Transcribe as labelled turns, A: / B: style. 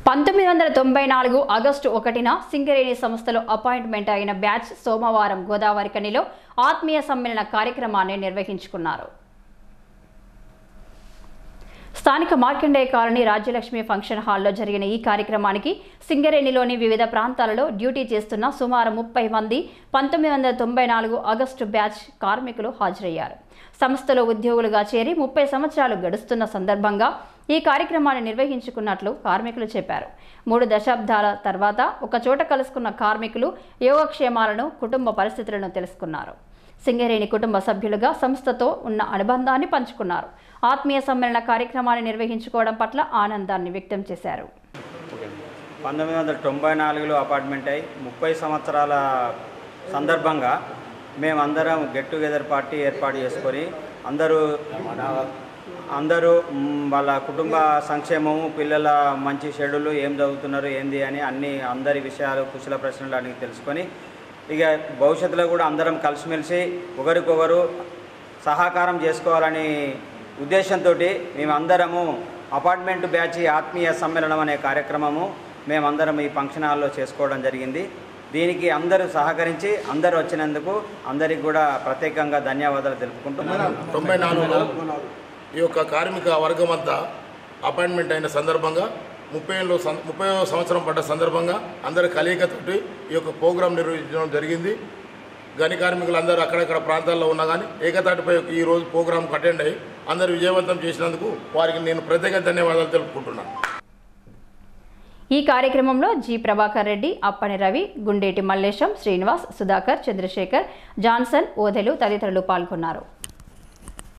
A: పంతొమ్మిది వందల తొంభై నాలుగు ఆగస్టు ఒకటిన సింగరేణి సంస్థలో అపాయింట్మెంట్ అయిన బ్యాచ్ సోమవారం గోదావరి కనిలో ఆత్మీయ సమ్మేళన కార్యక్రమాన్ని నిర్వహించుకున్నారు స్థానిక మార్కండేయ కాలనీ రాజ్యలక్ష్మి ఫంక్షన్ హాల్లో జరిగిన ఈ కార్యక్రమానికి సింగరేణిలోని వివిధ ప్రాంతాలలో డ్యూటీ చేస్తున్న సుమారు ముప్పై మంది పంతొమ్మిది వందల తొంభై నాలుగు ఆగస్టు బ్యాచ్ కార్మికులు హాజరయ్యారు సంస్థలో ఉద్యోగులుగా చేరి ముప్పై సంవత్సరాలు గడుస్తున్న సందర్భంగా ఈ కార్యక్రమాన్ని నిర్వహించుకున్నట్లు కార్మికులు చెప్పారు మూడు దశాబ్దాల తర్వాత ఒక చోట కలుసుకున్న కార్మికులు యోగక్షేమాలను కుటుంబ పరిస్థితులను తెలుసుకున్నారు సింగరేణి కుటుంబ సభ్యులుగా సంస్థతో ఉన్న అనుబంధాన్ని పంచుకున్నారు ఆత్మీయ సమ్మేళన కార్యక్రమాన్ని నిర్వహించుకోవడం పట్ల ఆనందాన్ని వ్యక్తం చేశారు
B: ఓకే. పంతొమ్మిది వందల తొంభై నాలుగులో అపార్ట్మెంట్ అయి ముప్పై సంవత్సరాల సందర్భంగా మేమందరం గెట్ టుగెదర్ పార్టీ ఏర్పాటు చేసుకొని అందరూ అందరూ మ్, వాళ్ళ కుటుంబ సంక్షేమము పిల్లల మంచి షెడ్యూల్ ఏం చదువుతున్నారు ఏంది అని అన్ని అందరి విషయాలు కుశల ప్రశ్నలు అడిగి తెలుసుకొని ఇక భవిష్యత్తులో కూడా అందరం కలిసిమెలిసి ఒకరికొకరు సహకారం చేసుకోవాలని ఉద్దేశంతో మేమందరము అపార్ట్మెంట్ బ్యాచ్ ఆత్మీయ సమ్మేళనం అనే కార్యక్రమము మేమందరం ఈ ఫంక్షన్ హాల్లో చేసుకోవడం జరిగింది దీనికి అందరూ సహకరించి అందరూ వచ్చినందుకు అందరికి కూడా ప్రత్యేకంగా ధన్యవాదాలు తెలుపుకుంటున్నాను
C: తొంభై నాలుగులో ఈ యొక్క కార్మిక వర్గం అంతా అపాయింట్మెంట్ అయిన సందర్భంగా ముప్పై ఏళ్ళు సం- ముప్పై సంవత్సరం పడ్డ సందర్భంగా అందరి కలయికతోటి ఈ యొక్క ప్రోగ్రాం నిర్వహించడం జరిగింది గని కార్మికులు అందరూ అక్కడక్కడ ప్రాంతాల్లో ఉన్నా కానీ ఏకతాటిపై ఈ రోజు ప్రోగ్రాంకు అటెండ్ అయ్యి అందరూ విజయవంతం చేసినందుకు వారికి నేను ప్రత్యేక ధన్యవాదాలు తెలుపుకుంటున్నాను
A: ఈ కార్యక్రమంలో జి ప్రభాకర్ రెడ్డి అప్పని రవి గుండేటి మల్లేశం శ్రీనివాస్ సుధాకర్ చంద్రశేఖర్ జాన్సన్ ఓదెలు తదితరులు పాల్గొన్నారు